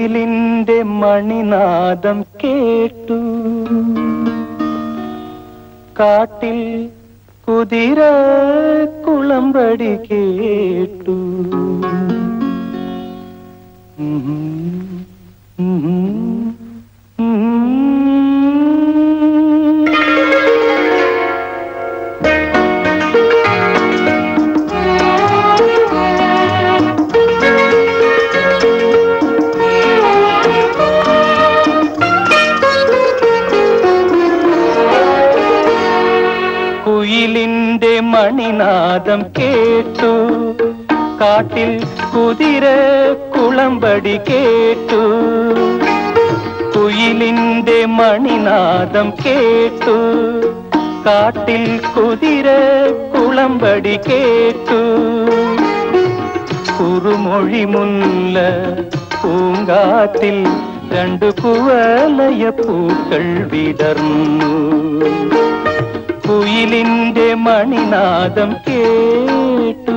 കുയിലിന്റെ മണിനാദം കേട്ടു കാട്ടിൽ കുതിര കുളമ്പടി കേട്ടു ഉം, ഉം, ഉം. കുയിലിന്റെ മണിനാദം കേട്ടു കാട്ടിൽ കുതിര കുളമ്പടി കേട്ടു കുയിലിന്റെ മണിനാദം കേട്ടു കാട്ടിൽ കുതിര കുളമ്പടി കേട്ടു കുറുമൊഴി മുല്ല പൂങ്കാറ്റിൽ രണ്ടു കുവലയ പൂക്കൾ വിടർന്നു കുയിലിന്റെ മണിനാദം കേട്ടു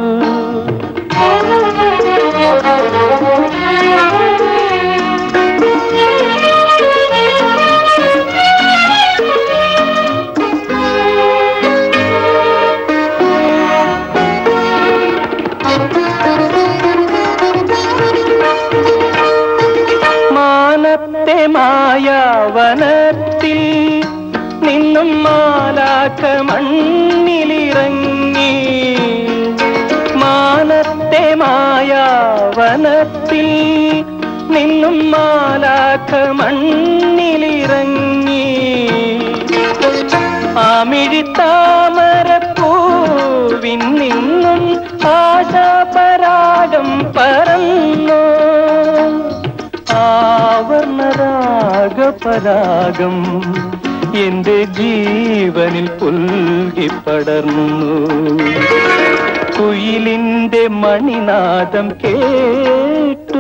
മാനത്തെ മായാവനത്തിൽ നിന്നും മാലാക്ക മണ്ണിലിറങ്ങി മാനത്തെ മായാവനത്തിൽ നിന്നും മാലാക്ക മണ്ണിലിറങ്ങി ആമിഴിത്താമരപ്പൂവിൻ നിന്നും ആശാപരാഗം പറന്നു ആവർണരാഗപരാഗം എന്റെ ജീവനിൽ പുൽകിപ്പടർന്നു കുയിലിന്റെ മണിനാദം കേട്ടു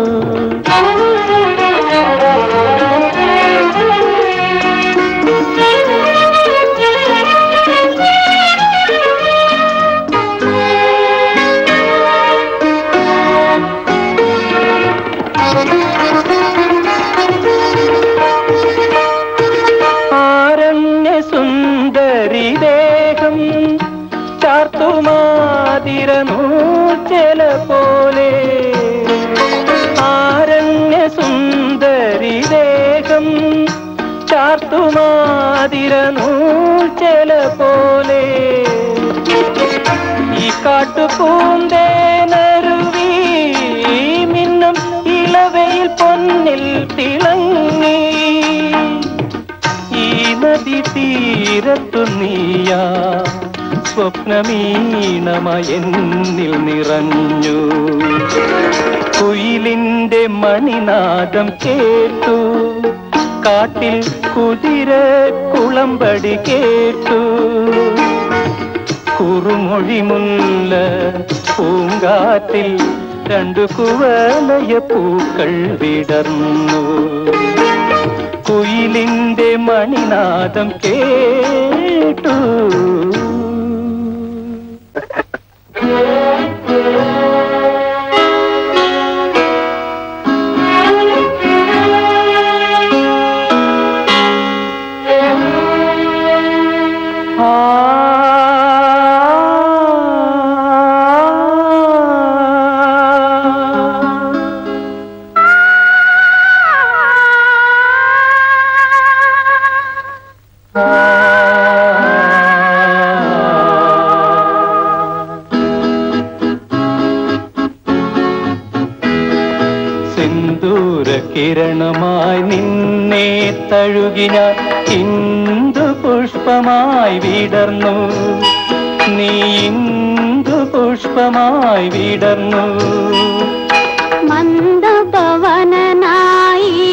ആരണ്യ സുന്ദരി ദേഹം ചാർത്തുമാതിര നൂച്ചല പോലെ ആരണ്യ സുന്ദരി ദേഹം ചാർത്തുമാതിര നൂച്ചല പോലെ ഈ കാട്ടുപൂന്തേനരുവി മിന്നും ഇളവയിൽ പൊന്നിൽ തിളങ്ങി ഈ നദി തീരത്തു നീയാ സ്വപ്നമീണമായി എന്നിൽ നിറഞ്ഞു കുയിലിന്റെ മണിനാദം കേട്ടു കാട്ടിൽ കുതിര കുളമ്പടി കേട്ടു കുറുമൊഴി മുല്ല പൂങ്കാറ്റിൽ രണ്ടു കുവലയ പൂക്കൾ വിടർന്നു കുയിലിന്റെ മണിനാദം കേട്ടു സിന്ദൂര കിരണമായി നിന്നെ തഴുകി ഞാൻ ഇന്ദു പുഷ്പമായി വിടർന്നു നീ ഇന്ദു പുഷ്പമായി വിടർന്നു മന്ദപവനനായി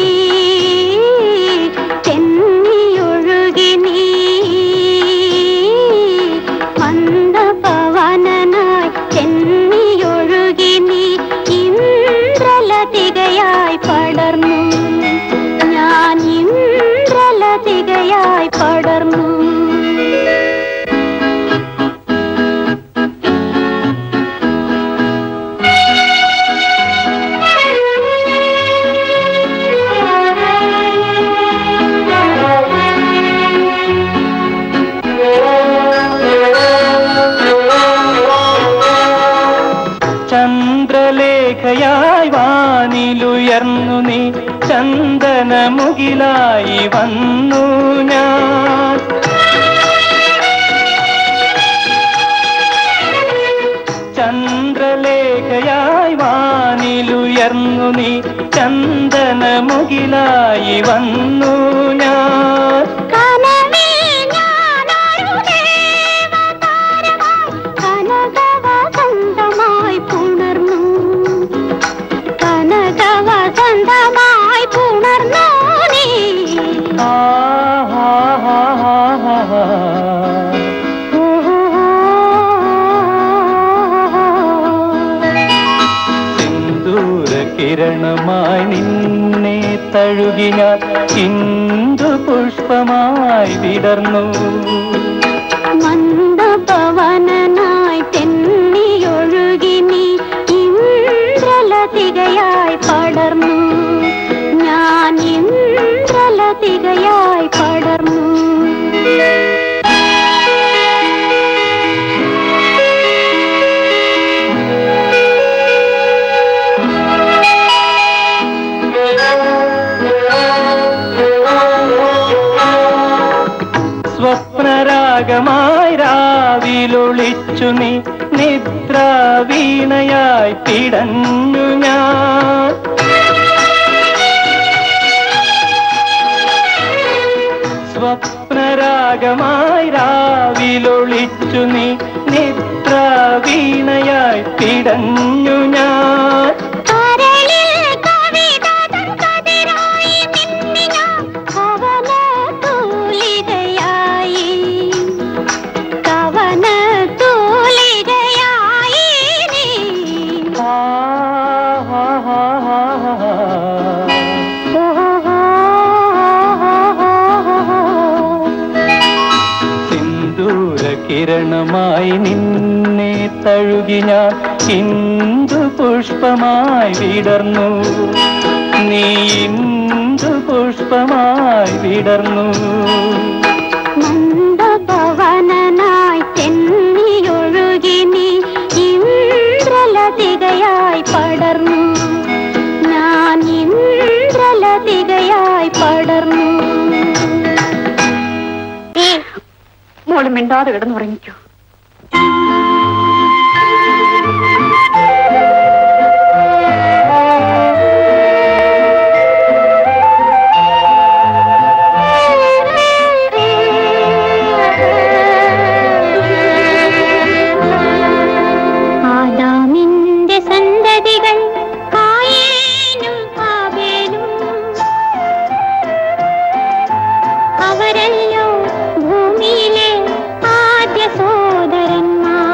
ചെന്നിയൊഴുകി നീ മന്ദപവനനായി ചെന്നിയൊഴുകി നീ ഇന്ദ്രലതികയായി പടർന്നു ഞാൻ ഇന്ദ്രലതികയായി പടർന്നു വന്നു ഞാൻ ചന്ദ്രലേഖയായി വാനിലുയർന്നു നീ ചന്ദനമുകിലായി വന്നു ഞാൻ കനവിൽ ഞാനൊരു ദേവതാരമായി കനകവസന്തമായി പുണർന്നു കനകവസന്തമായി പുണർന്നു നീ ആ, ആ, ആ, ആ, ആ, ആ. സിന്ദൂര കിരണമായി നിന്നെ തഴുകി ഞാൻ ഇന്ദു പുഷ്പമായി വിടർന്നു മന്ദപവനനായി തെന്നിയൊഴുകി നീ ഇന്ദ്രലതികയായി പടർന്നു ഞാൻ ഇന്ദ്രലതികയായി പടർന്നു സ്വപ്നരാഗമായി രാവിലൊളിച്ചു നീ നിദ്രാവീണയായി പിടഞ്ഞു ഞാൻ സ്വപ്നരാഗമായി രാവിലൊളിച്ചു നീ നിദ്രാവീണയായി പിടഞ്ഞു ഞാൻ കരളിൽ കവിതതൻ കതിരായി മിന്നി ഞാൻ കവന തൂലികയായി കവന തൂലികയായി നീ ആ, ആ, ആ, ആ, ആ. സിന്ദൂര കിരണമായി നിന്നെ തഴുകി ഞാൻ ഇന്ദു പുഷ്പമായി വിടർന്നു നീ ഇന്ദു പുഷ്പമായി വിടർന്നു മന്ദപവനനായി തെന്നിയൊഴുകി നീ ഇന്ദ്രലതികയായി പടർന്നു ഞാൻ ഇന്ദ്രലതികയായി പടർന്നു മോള് മിണ്ടാതെ കിടന്നുറങ്ങിക്കോ ആദാമിന്റെ സന്തതികൾ കായേനും ഹാബേലും അവരല്ലോ ഭൂമിയിലെ ആദ്യ സോദരന്മാർ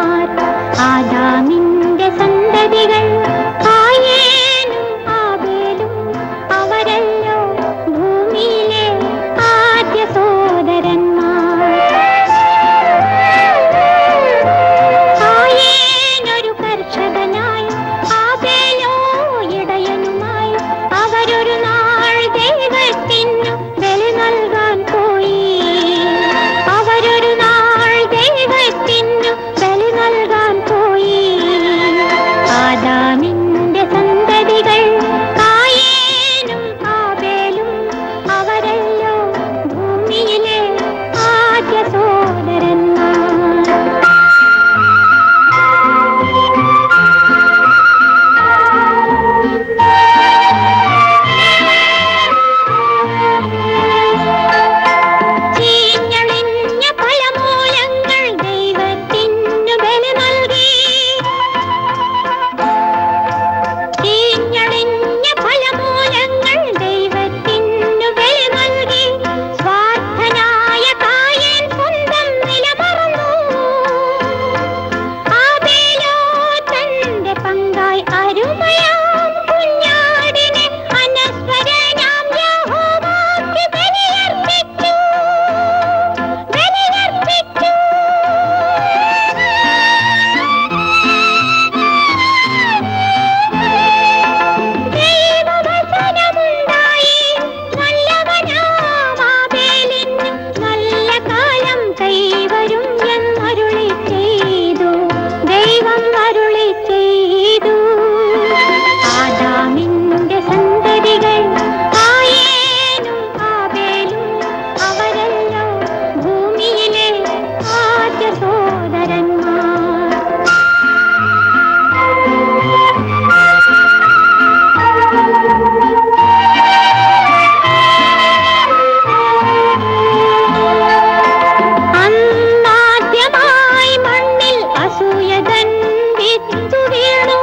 ആദ്യ സോദരന്മാർ അന്നാദ്യമായി മണ്ണിൽ അസൂയതൻ വിത്തു വീണു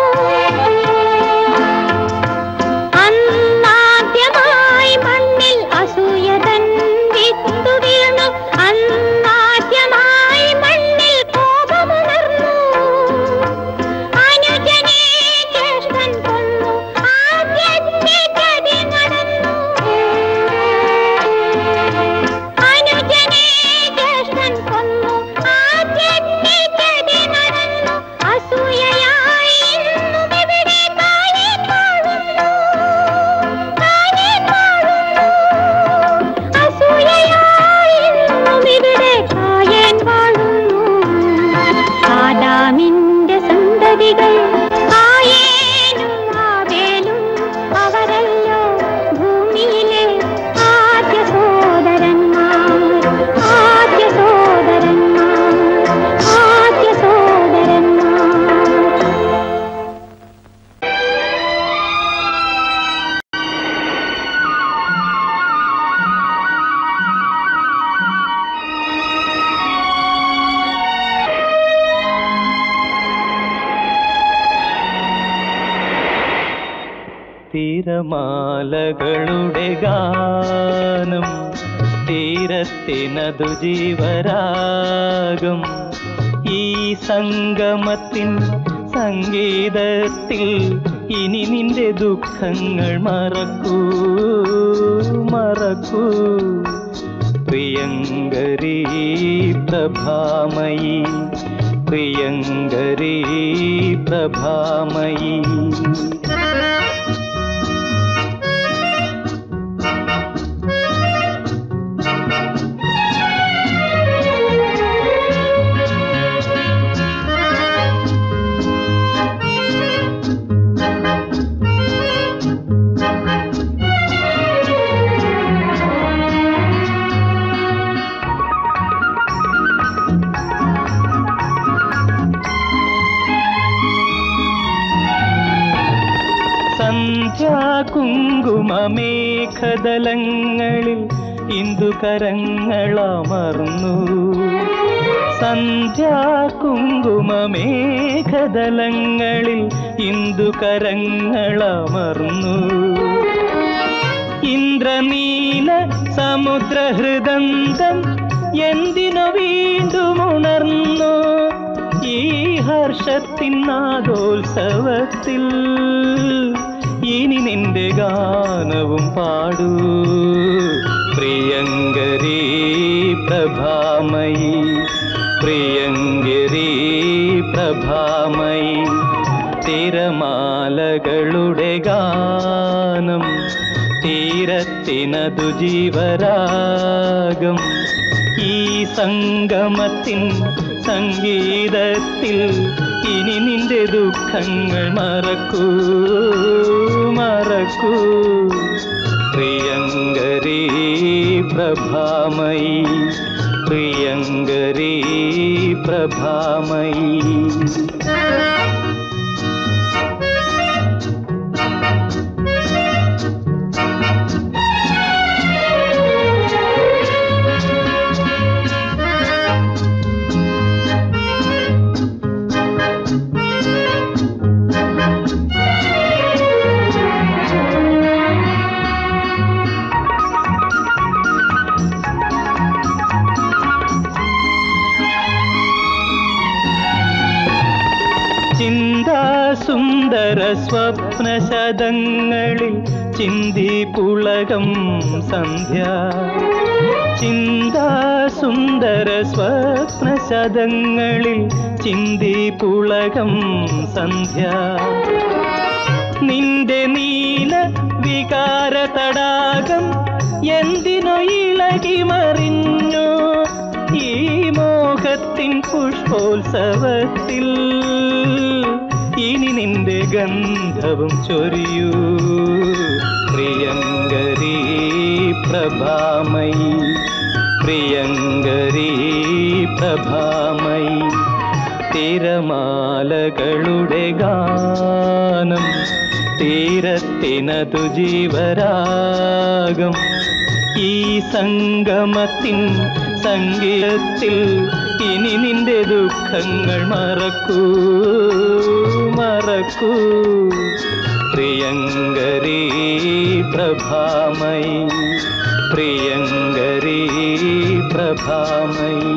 അന്നാദ്യമായി മണ്ണിൽ അസൂയതൻ വിത്തു വീണു അന്നാദ്യമായി മണ്ണിൽ കോപമുണർന്നു അനുജനെ ജ്യേഷ്ഠൻ കൊന്നു ആദ്യത്തെ ചതി നടന്നു അനുജനെ ജ്യേഷ്ഠൻ കൊന്നു ആദ്യത്തെ ചതി നടന്നു അസൂയയായി ഇന്നും ഇവിടെ താഴെ കാണുന്നു താഴെ കാണുന്നു അസൂയയായി ഇന്നും ഇവിടെ കായൻ വാഴുന്നു ആദാമിന്റെ സന്തതികൾ കായേനും ആബേലും അവരല്ലോ ഭൂമിയിലെ ആദ്യ സോദരന്മാർ ആദ്യ സോദരന്മാർ ആദ്യ സോദരന്മാർ തിരമാലകളുടെ ഗാനം തീരത്തിനതു ജീവരാഗം ഈ സംഗമത്തിൻ സംഗീതത്തിൽ ഇനി നിന്റെ ദുഃഖങ്ങൾ മറക്കൂ മറക്കൂ പ്രിയങ്കരീ പ്രഭാമയി പ്രിയങ്കരീ പ്രഭാമയി സന്ധ്യാകുങ്കുമേഘതലങ്ങളിൽ ഇന്ദുകരങ്ങളമർന്നു സന്ധ്യാകുങ്കുമേഘതലങ്ങളിൽ ഇന്ദുകരങ്ങളമർന്നു ഇന്ദ്രനീല സമുദ്രഹൃദന്തം എന്തിനു വീണ്ടും ഉണർന്നു ഈ ഹർഷത്തിൻ നാദോത്സവത്തിൽ ഇനി നിന്റെ ഗാനവും പാടൂ പ്രിയങ്കരീ പ്രഭാമയി പ്രിയങ്കരീ പ്രഭാമയി തിരമാലകളുടെ ഗാനം തീരത്തിനതു ജീവരാഗം ഈ സംഗമത്തിൻ സംഗീതത്തിൽ ഇനി നിന്റെ ദുഃഖങ്ങൾ മറക്കൂ മറക്കൂ പ്രിയങ്കരീ പ്രഭാമയി പ്രിയങ്കരീ പ്രഭാമയി ചിന്താസുന്ദര സ്വപ്നശതങ്ങളിൽ ചിന്തി പുളകം സന്ധ്യ ചിന്താസുന്ദര സ്വപ്നശതങ്ങളിൽ ചിന്തി പുളകം സന്ധ്യ നിന്റെ നീല വികാര തടാകം എന്തിനു ഇളകി മറിഞ്ഞു ഈ മോഹത്തിൻ പുഷ്പോത്സവത്തിൽ ഇനി നിന്റെ ഗന്ധവും ചൊരിയൂ പ്രിയങ്കരീ പ്രഭാമയി പ്രിയങ്കരീ പ്രഭാമയി തിരമാലകളുടെ ഗാനം തീരത്തിനതു ജീവരാഗം ഈ സംഗമത്തിൻ സംഗീതത്തിൽ ഇനി നിന്റെ ദുഃഖങ്ങൾ മറക്കൂ മറക്കൂ പ്രിയങ്കരീ പ്രഭാമയി പ്രിയങ്കരീ പ്രഭാമയി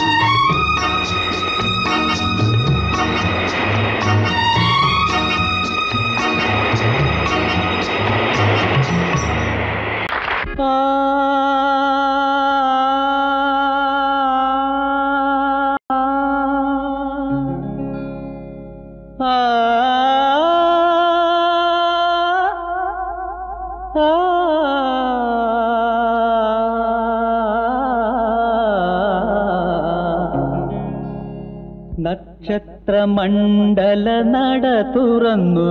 നക്ഷത്രമണ്ഡല നട തുറന്നു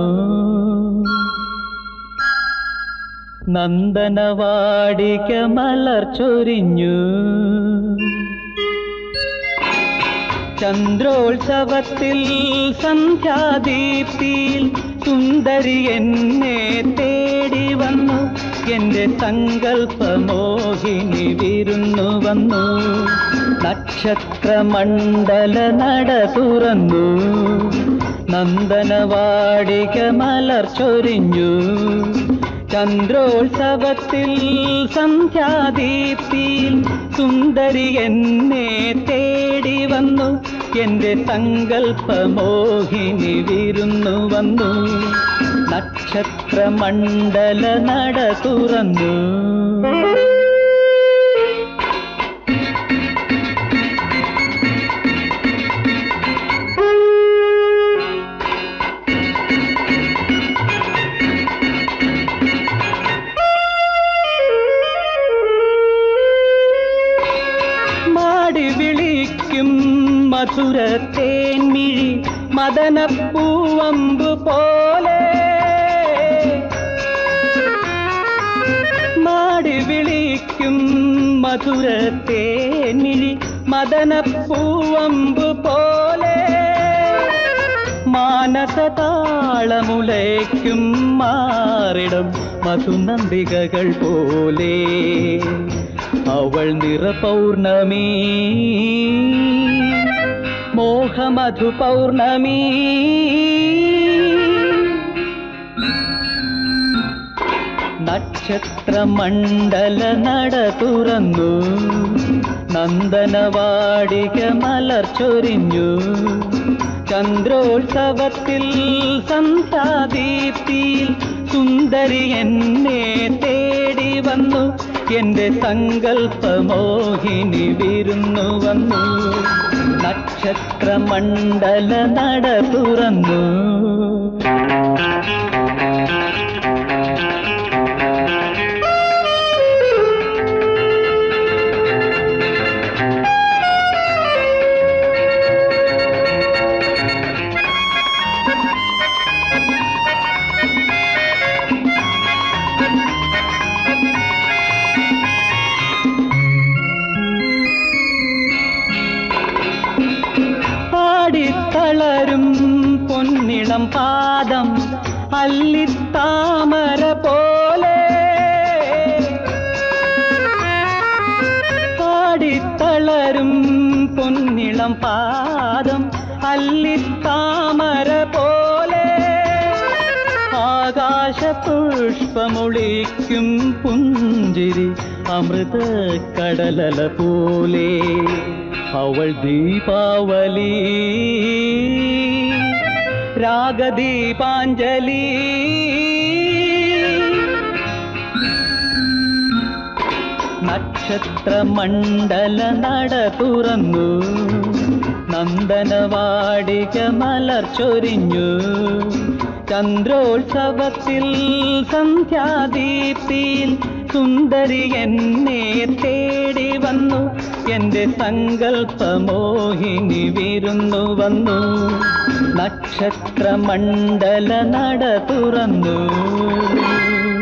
നന്ദനവാടിക മലർ ചൊരിഞ്ഞു ചന്ദ്രോത്സവത്തിൽ സന്ധ്യാദീപ്തിയിൽ സുന്ദരി എന്നെ തേടി വന്നു എന്റെ സങ്കല്പമോഹിനി വിരുന്നു വന്നു നക്ഷത്രമണ്ഡല നട തുറന്നു നന്ദനവാടിക മലർ ചൊരിഞ്ഞു ചന്ദ്രോത്സവത്തിൽ സന്ധ്യാദീപ്തിയിൽ സുന്ദരി എന്നെ തേടി വന്നു എന്റെ സങ്കല്പമോഹിനി വിരുന്നു വന്നു നക്ഷത്രമണ്ഡല നട തുറന്നു മാടി വിളിക്കും മധുര തേൻമിഴി മദനപ്പൂവമ്പ് പോലെ മാടി വിളിക്കും മധുര തേൻമിഴി മദനപ്പൂവമ്പ് പോലെ മാനസതാളമുലയ്ക്കും മാറിടം മധുനന്ദികകൾ പോലെ അവൾ നിറ പൗർണമി മോഹമധു പൗർണമി നക്ഷത്രമണ്ഡല നട തുറന്നു നന്ദനവാടിക മലർ ചൊരിഞ്ഞു ചന്ദ്രോത്സവത്തിൽ സന്ധ്യാദീപ്തിയിൽ സുന്ദരി എന്നെ തേടി വന്നു എന്റെ സങ്കല്പമോഹിനി വിരുന്നു വന്നു നക്ഷത്രമണ്ഡല നട തുറന്നു പാടിത്തളരും പൊന്നിളം പാദം അല്ലിത്താമര പോലെ പാടിത്തളരും പൊന്നിളം പാദം അല്ലിത്താമര പോലെ ആകാശ പുഷ്പമൊളിക്കും പുഞ്ചിരി അമൃത കടലല പോലെ അവൾ ദീപാവലി രാഗദീപാഞ്ജലി നക്ഷത്രമണ്ഡല നട തുറന്നു നന്ദനവാടിക മലർ ചൊരിഞ്ഞു ചന്ദ്രോത്സവത്തിൽ സന്ധ്യാദീപ്തിയിൽ സുന്ദരി എന്നെ തേടി വന്നു എന്റെ സങ്കല്പമോഹിനി വിരുന്നു വന്നു നക്ഷത്രമണ്ഡല നട തുറന്നു